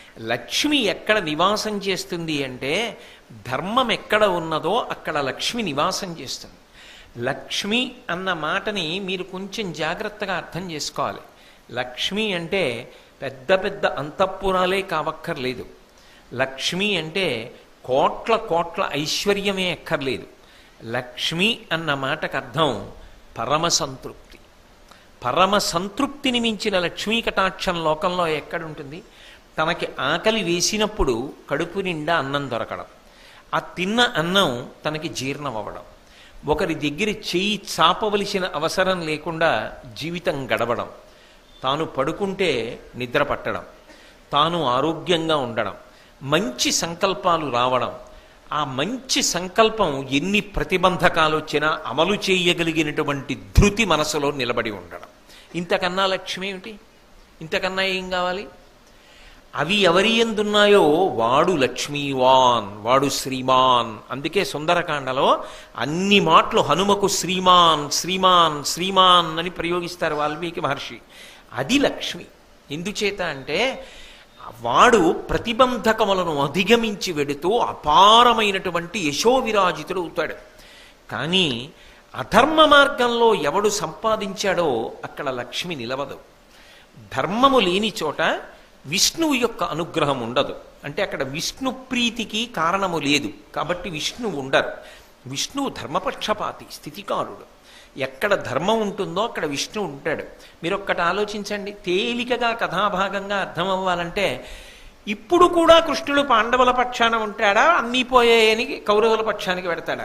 లక్ష్మి ఎక్కడ నివాసం చేస్తుంది అంటే ధర్మం ఎక్కడ ఉన్నదో అక్కడ లక్ష్మి నివాసం చేస్తుంది లక్ష్మి అన్న మాటని మీరు కొంచెం జాగ్రత్తగా అర్థం చేసుకోవాలి లక్ష్మి అంటే పెద్ద పెద్ద అంతఃపురాలే కావక్కర్లేదు లక్ష్మి అంటే కోట్ల కోట్ల ఐశ్వర్యమే అక్కర్లేదు లక్ష్మి అన్న మాటకు అర్థం పరమ సంతృప్తి పరమ సంతృప్తిని మించిన లక్ష్మీ కటాక్షం లోకంలో ఎక్కడుంటుంది తనకి ఆకలి వేసినప్పుడు కడుపు నిండా అన్నం దొరకడం ఆ తిన్న అన్నం తనకి జీర్ణం అవ్వడం ఒకరి దగ్గర చెయ్యి చాపవలసిన అవసరం లేకుండా జీవితం గడవడం తాను పడుకుంటే నిద్ర పట్టడం తాను ఆరోగ్యంగా ఉండడం మంచి సంకల్పాలు రావడం ఆ మంచి సంకల్పం ఎన్ని ప్రతిబంధకాలు వచ్చినా అమలు చేయగలిగినటువంటి ధృతి మనసులో నిలబడి ఉండడం ఇంతకన్నా లక్ష్యం ఏమిటి ఇంతకన్నా ఏం కావాలి అవి ఎవరి ఎందున్నాయో వాడు లక్ష్మీవాన్ వాడు శ్రీమాన్ అందుకే సుందరకాండలో అన్ని మాటలు హనుమకు శ్రీమాన్ శ్రీమాన్ శ్రీమాన్ అని ప్రయోగిస్తారు వాల్మీకి మహర్షి అది లక్ష్మి ఎందుచేత అంటే వాడు ప్రతిబంధకములను అధిగమించి వెడుతూ అపారమైనటువంటి యశోవిరాజితుడు అవుతాడు కానీ అధర్మ మార్గంలో ఎవడు సంపాదించాడో అక్కడ లక్ష్మి నిలవదు ధర్మము లేని చోట విష్ణువు యొక్క అనుగ్రహం ఉండదు అంటే అక్కడ విష్ణు ప్రీతికి కారణము లేదు కాబట్టి విష్ణువు ఉండరు విష్ణువు ధర్మపక్షపాతి స్థితికారుడు ఎక్కడ ధర్మం ఉంటుందో అక్కడ విష్ణువు ఉంటాడు మీరు ఒక్కటి ఆలోచించండి తేలికగా కథాభాగంగా అర్థం అవ్వాలంటే ఇప్పుడు కూడా కృష్ణుడు పాండవుల పక్షాన ఉంటాడా అన్నీ పోయాయని కౌరవుల పక్షానికి పెడతాడా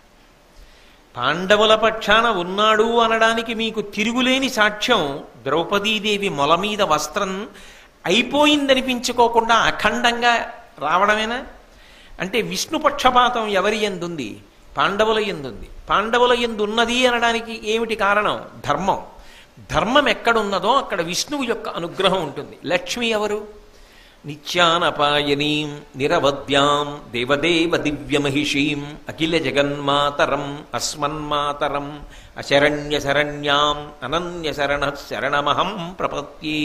పాండవుల పక్షాన ఉన్నాడు అనడానికి మీకు తిరుగులేని సాక్ష్యం ద్రౌపదీదేవి మొల మీద వస్త్రం అయిపోయిందనిపించుకోకుండా అఖండంగా రావడమేనా అంటే విష్ణు పక్షపాతం ఎవరి ఎందుంది పాండవుల ఎందుంది పాండవుల ఎందు ఉన్నది అనడానికి ఏమిటి కారణం ధర్మం ధర్మం ఎక్కడున్నదో అక్కడ విష్ణువు యొక్క అనుగ్రహం ఉంటుంది లక్ష్మి ఎవరు నిత్యానపాయనీం నిరవద్యాం దేవదేవ దివ్యమహిషీం అఖిల జగన్మాతరం అస్మన్మాతరం అశరణ్య శరణ్యాం అనన్య శరణ శరణమహం ప్రపత్యే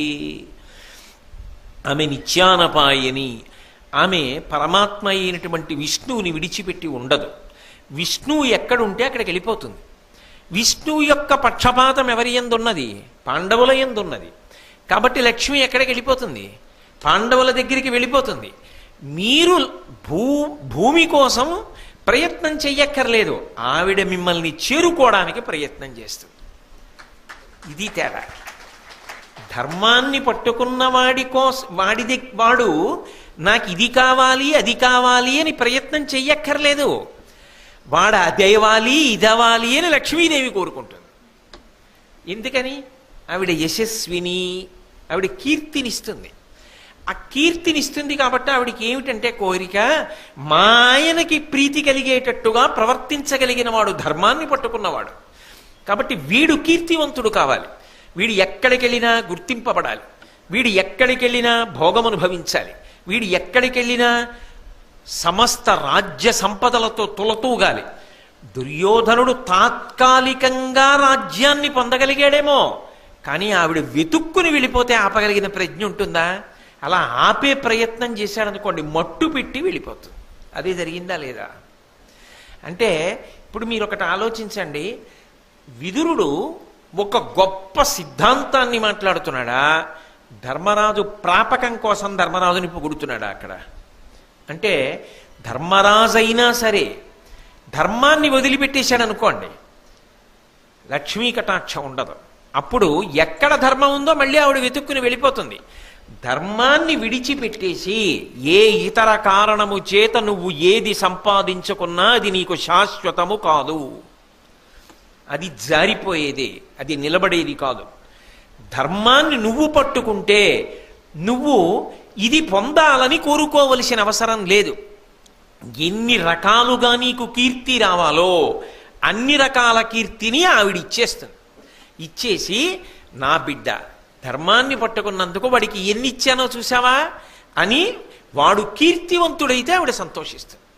ఆమె నిత్యానపాయని ఆమె పరమాత్మ అయినటువంటి విష్ణువుని విడిచిపెట్టి ఉండదు విష్ణువు ఎక్కడుంటే అక్కడికి వెళ్ళిపోతుంది విష్ణువు యొక్క పక్షపాతం ఎవరి ఎందున్నది పాండవుల ఎందున్నది కాబట్టి లక్ష్మి ఎక్కడికి వెళ్ళిపోతుంది పాండవుల దగ్గరికి వెళ్ళిపోతుంది మీరు భూ భూమి కోసం ప్రయత్నం చెయ్యక్కర్లేదు ఆవిడ మిమ్మల్ని చేరుకోవడానికి ప్రయత్నం చేస్తుంది ఇది తేడా ధర్మాన్ని పట్టుకున్న వాడి కోస వాడి దగ్- వాడు నాకు ఇది కావాలి అది కావాలి అని ప్రయత్నం చెయ్యక్కర్లేదు వాడు అదేవాలి ఇదవాలి అని లక్ష్మీదేవి కోరుకుంటుంది ఎందుకని ఆవిడ యశస్విని ఆవిడ కీర్తినిస్తుంది ఆ కీర్తినిస్తుంది కాబట్టి ఆవిడకి ఏమిటంటే కోరిక మా ఆయనకి ప్రీతి కలిగేటట్టుగా ప్రవర్తించగలిగిన వాడు ధర్మాన్ని పట్టుకున్నవాడు కాబట్టి వీడు కీర్తివంతుడు కావాలి వీడు ఎక్కడికి వెళ్ళినా గుర్తింపబడాలి వీడు ఎక్కడికి వెళ్ళినా భోగం అనుభవించాలి వీడు ఎక్కడికి వెళ్ళినా సమస్త రాజ్య సంపదలతో తులతూగాలి దుర్యోధనుడు తాత్కాలికంగా రాజ్యాన్ని పొందగలిగాడేమో కానీ ఆవిడ వెతుక్కుని వెళ్ళిపోతే ఆపగలిగిన ప్రజ్ఞ ఉంటుందా అలా ఆపే ప్రయత్నం చేశాడనుకోండి మట్టు పెట్టి వెళ్ళిపోతుంది అదే జరిగిందా లేదా అంటే ఇప్పుడు మీరు ఒకటి ఆలోచించండి విదురుడు ఒక గొప్ప సిద్ధాంతాన్ని మాట్లాడుతున్నాడా ధర్మరాజు ప్రాపకం కోసం ధర్మరాజుని పొగుడుతున్నాడా అక్కడ అంటే ధర్మరాజైనా సరే ధర్మాన్ని వదిలిపెట్టేశాడు అనుకోండి లక్ష్మీ కటాక్షం ఉండదు అప్పుడు ఎక్కడ ధర్మం ఉందో మళ్ళీ ఆవిడ వెతుక్కుని వెళ్ళిపోతుంది ధర్మాన్ని విడిచిపెట్టేసి ఏ ఇతర కారణము చేత నువ్వు ఏది సంపాదించుకున్నా అది నీకు శాశ్వతము కాదు అది జారిపోయేది అది నిలబడేది కాదు ధర్మాన్ని నువ్వు పట్టుకుంటే నువ్వు ఇది పొందాలని కోరుకోవలసిన అవసరం లేదు ఎన్ని రకాలుగా నీకు కీర్తి రావాలో అన్ని రకాల కీర్తిని ఆవిడ ఇచ్చేస్తుంది ఇచ్చేసి నా బిడ్డ ధర్మాన్ని పట్టుకున్నందుకు వాడికి ఎన్ని ఇచ్చానో చూసావా అని వాడు కీర్తివంతుడైతే ఆవిడ సంతోషిస్తుంది